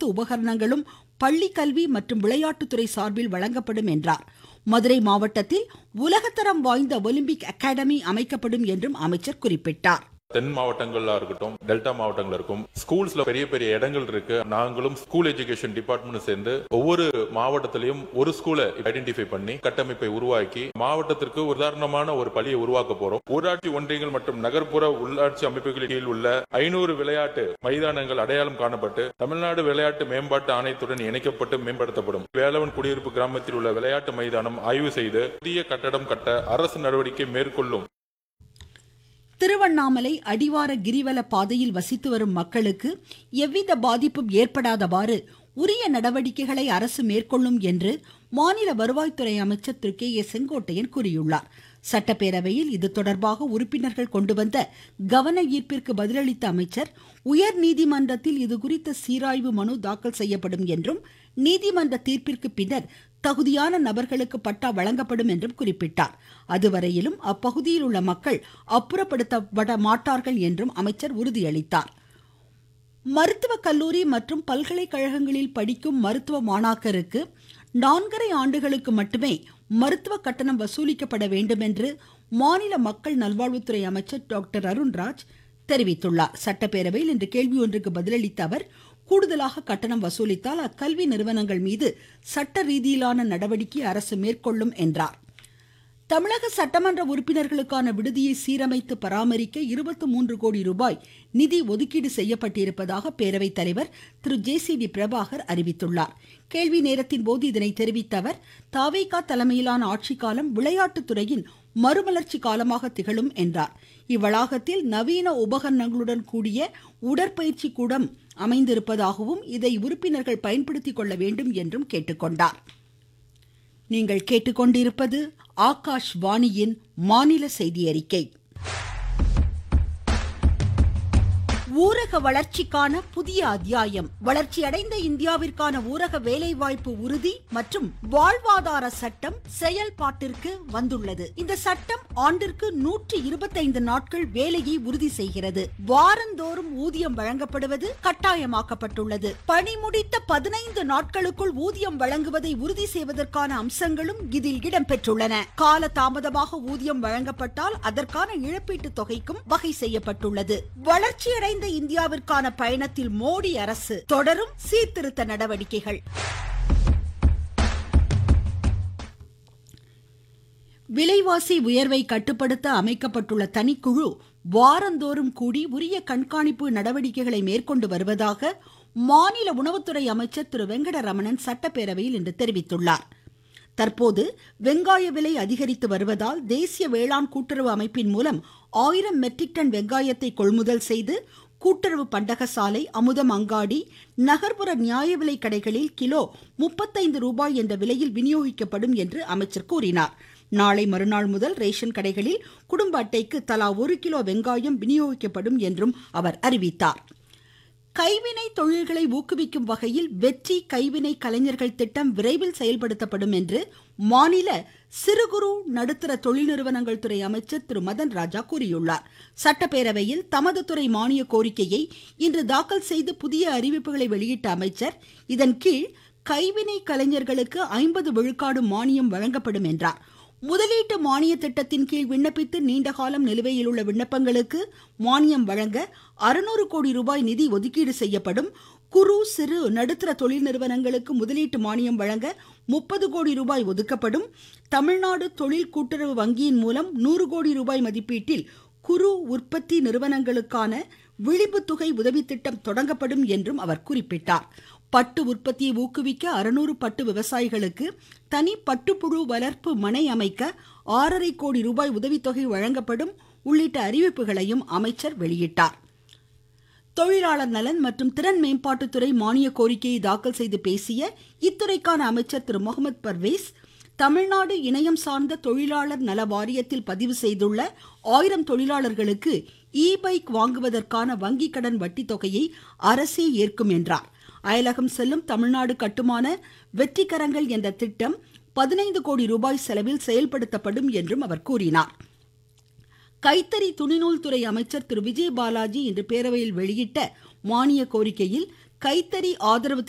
அனைத்து உபகரணங்களும் பள்ளி கல்வி மற்றும் விளையாட்டுத்துறை சார்பில் வழங்கப்படும் என்றார் மதுரை மாவட்டத்தில் உலகத்தரம் வாய்ந்த ஒலிம்பிக் அகாடமி அமைக்கப்படும் என்றும் அமைச்சர் குறிப்பிட்டார் தென் மாவட்டங்கள்ல இருக்கட்டும் டெல்டா மாவட்டங்கள் இருக்கும் ஸ்கூல்ஸ்ல பெரிய பெரிய இடங்கள் இருக்கு நாங்களும் ஸ்கூல் எஜுகேஷன் டிபார்ட்மெண்ட் சேர்ந்து ஒவ்வொரு மாவட்டத்திலையும் ஒரு ஸ்கூலை ஐடென்டிஃபை பண்ணி கட்டமைப்பை உருவாக்கி மாவட்டத்திற்கு உதாரணமான ஒரு பள்ளியை உருவாக்க போறோம் ஊராட்சி ஒன்றியங்கள் மற்றும் நகர்ப்புற உள்ளாட்சி அமைப்புகளின் கீழ் உள்ள ஐநூறு விளையாட்டு மைதானங்கள் அடையாளம் காணப்பட்டு தமிழ்நாடு விளையாட்டு மேம்பாட்டு ஆணையத்துடன் இணைக்கப்பட்டு மேம்படுத்தப்படும் வேலவன் குடியிருப்பு கிராமத்தில் உள்ள விளையாட்டு மைதானம் ஆய்வு செய்து புதிய கட்டடம் கட்ட அரசு நடவடிக்கை மேற்கொள்ளும் திருவண்ணாமலை அடிவார கிரிவல பாதையில் வசித்து வரும் மக்களுக்கு எவ்வித பாதிப்பும் ஏற்படாதவாறு உரிய நடவடிக்கைகளை அரசு மேற்கொள்ளும் என்று மாநில வருவாய்த்துறை அமைச்சர் திரு கே ஏ செங்கோட்டையன் கூறியுள்ளார் சட்டப்பேரவையில் இது தொடர்பாக உறுப்பினர்கள் கொண்டு வந்த கவன ஈர்ப்பிற்கு பதிலளித்த அமைச்சர் உயர் நீதிமன்றத்தில் இதுகுறித்த சீராய்வு மனு தாக்கல் செய்யப்படும் என்றும் நீதிமன்ற தீர்ப்பிற்கு பின்னர் தகுதியான நபர்களுக்கு பட்டா வழங்கப்படும் என்றும் குறிப்பிட்டார் அதுவரையிலும் அப்பகுதியில் உள்ள மக்கள் அப்புறப்படுத்தப்பட மாட்டார்கள் என்றும் அமைச்சர் உறுதியளித்தார் மருத்துவக் கல்லூரி மற்றும் பல்கலைக்கழகங்களில் படிக்கும் மருத்துவ மாணாக்கருக்கு நான்கரை ஆண்டுகளுக்கு மட்டுமே மருத்துவ கட்டணம் வசூலிக்கப்பட வேண்டும் என்று மாநில மக்கள் நல்வாழ்வுத்துறை அமைச்சர் டாக்டர் அருண்ராஜ் தெரிவித்துள்ளார் சட்டப்பேரவையில் இன்று கேள்வி ஒன்றுக்கு பதிலளித்த அவர் கூடுதலாக கட்டணம் வசூலித்தால் அக்கல்வி நிறுவனங்கள் மீது சட்ட ரீதியிலான நடவடிக்கை அரசு மேற்கொள்ளும் என்றார் தமிழக சட்டமன்ற உறுப்பினர்களுக்கான விடுதியை சீரமைத்து பராமரிக்க இருபத்தி மூன்று கோடி ரூபாய் நிதி ஒதுக்கீடு செய்யப்பட்டிருப்பதாக பேரவைத் தலைவர் Thiru J C D Prabhakar அறிவித்துள்ளார் கேள்வி நேரத்தின் போது இதனை தெரிவித்த அவர் தாவேகா தலைமையிலான ஆட்சிக்காலம் விளையாட்டுத்துறையின் மறுமலர்ச்சி காலமாக திகழும் என்றார் இவ்வளாகத்தில் நவீன உபகரணங்களுடன் கூடிய உடற்பயிற்சி கூடம் அமைந்திருப்பதாகவும் இதை உறுப்பினர்கள் பயன்படுத்திக் கொள்ள வேண்டும் என்றும் கேட்டுக்கொண்டார் நீங்கள் கேட்டுக்கொண்டிருப்பது ஆகாஷ் வாணியின் மாநில செய்தி அறிக்கை ஊரக வளர்ச்சிக்கான புதிய அத்தியாயம் வளர்ச்சியடைந்த இந்தியாவிற்கான ஊரக வேலைவாய்ப்பு உறுதி மற்றும் வாழ்வாதார சட்டம் செயல்பாட்டிற்கு வந்துள்ளது இந்த சட்டம் ஆண்டிற்கு நூற்றி இருபத்தைந்து நாட்கள் வேலையை உறுதி செய்கிறது வாரந்தோறும் ஊதியம் வழங்கப்படுவது கட்டாயமாக்கப்பட்டுள்ளது பணி முடித்த பதினைந்து நாட்களுக்குள் ஊதியம் வழங்குவதை உறுதி செய்வதற்கான அம்சங்களும் இதில் இடம்பெற்றுள்ளன கால தாமதமாக ஊதியம் வழங்கப்பட்டால் அதற்கான இழப்பீட்டு தொகைக்கும் வகை செய்யப்பட்டுள்ளது வளர்ச்சியடைந்த இந்தியாவிற்கான பயணத்தில் மோடி அரசு தொடரும் சீர்திருத்த நடவடிக்கைகள் விலைவாசி உயர்வை கட்டுப்படுத்த அமைக்கப்பட்டுள்ள தனிக்குழு வாரந்தோறும் கூடி உரிய கண்காணிப்பு நடவடிக்கைகளை மேற்கொண்டு வருவதாக மாநில உணவுத்துறை அமைச்சர் திரு வெங்கடரமணன் சட்டப்பேரவையில் இன்று தெரிவித்துள்ளார் தற்போது வெங்காய விலை அதிகரித்து வருவதால் தேசிய வேளாண் கூட்டுறவு அமைப்பின் மூலம் ஆயிரம் மெட்ரிக் டன் வெங்காயத்தை கொள்முதல் செய்து கூட்டுறவு பண்டகசாலை அமுதம் அங்காடி நகர்ப்புற நியாய விலை கடைகளில் கிலோ முப்பத்தைந்து ரூபாய் என்ற விலையில் விநியோகிக்கப்படும் என்று அமைச்சர் கூறினார் நாளை மறுநாள் முதல் ரேஷன் கடைகளில் குடும்ப அட்டைக்கு தலா ஒரு கிலோ வெங்காயம் விநியோகிக்கப்படும் என்றும் அவர் அறிவித்தார் கைவினை தொழில்களை ஊக்குவிக்கும் வகையில் வெற்றி கைவினை கலைஞர்கள் திட்டம் விரைவில் செயல்படுத்தப்படும் என்று மாநில சிறு குறு நடுத்தர தொழில் நிறுவனங்கள் துறை அமைச்சர் திரு மதன் ராஜா கூறியுள்ளார் சட்டப்பேரவையில் தமது துறை மானிய கோரிக்கையை இன்று தாக்கல் செய்து புதிய அறிவிப்புகளை வெளியிட்ட அமைச்சர் இதன் கீழ் கைவினை கலைஞர்களுக்கு ஐம்பது விழுக்காடு மானியம் வழங்கப்படும் என்றார் முதலீட்டு மானிய திட்டத்தின் கீழ் விண்ணப்பித்து நீண்ட காலம் நிலுவையில் உள்ள விண்ணப்பங்களுக்கு மானியம் வழங்க அறுநூறு கோடி ரூபாய் நிதி ஒதுக்கீடு செய்யப்படும் குறு சிறு நடுத்தர தொழில் நிறுவனங்களுக்கு முதலீட்டு மானியம் வழங்க முப்பது கோடி ரூபாய் ஒதுக்கப்படும் தமிழ்நாடு தொழில் கூட்டுறவு வங்கியின் மூலம் நூறு கோடி ரூபாய் மதிப்பீட்டில் குறு உற்பத்தி நிறுவனங்களுக்கான விளிம்பு தொகை உதவி திட்டம் தொடங்கப்படும் என்றும் அவர் குறிப்பிட்டார் பட்டு உற்பத்தியை ஊக்குவிக்க அறுநூறு பட்டு விவசாயிகளுக்கு தனி பட்டுப்புழு வளர்ப்பு மனை அமைக்க ஆறரை கோடி ரூபாய் உதவித்தொகை வழங்கப்படும் உள்ளிட்ட அறிவிப்புகளையும் அமைச்சர் வெளியிட்டார் தொழிலாளர் நலன் மற்றும் திறன் மேம்பாட்டுத்துறை மானிய கோரிக்கையை தாக்கல் செய்து பேசிய இத்துறைக்கான அமைச்சர் திரு முகமது பர்வேஸ் தமிழ்நாடு இணையம் சார்ந்த தொழிலாளர் நல வாரியத்தில் பதிவு செய்துள்ள ஆயிரம் தொழிலாளர்களுக்கு இ பைக் வாங்குவதற்கான வங்கி கடன் வட்டி தொகையை அரசே ஏற்கும் என்றார் அயலகம் செல்லும் தமிழ்நாடு கட்டுமான வெற்றிக்கரங்கள் என்ற திட்டம் பதினைந்து கோடி ரூபாய் செலவில் செயல்படுத்தப்படும் என்றும் அவர் கூறினார் கைத்தறி துணிநூல் துறை அமைச்சர் திரு விஜய் பாலாஜி இன்று பேரவையில் வெளியிட்ட மானிய கோரிக்கையில் கைத்தறி ஆதரவு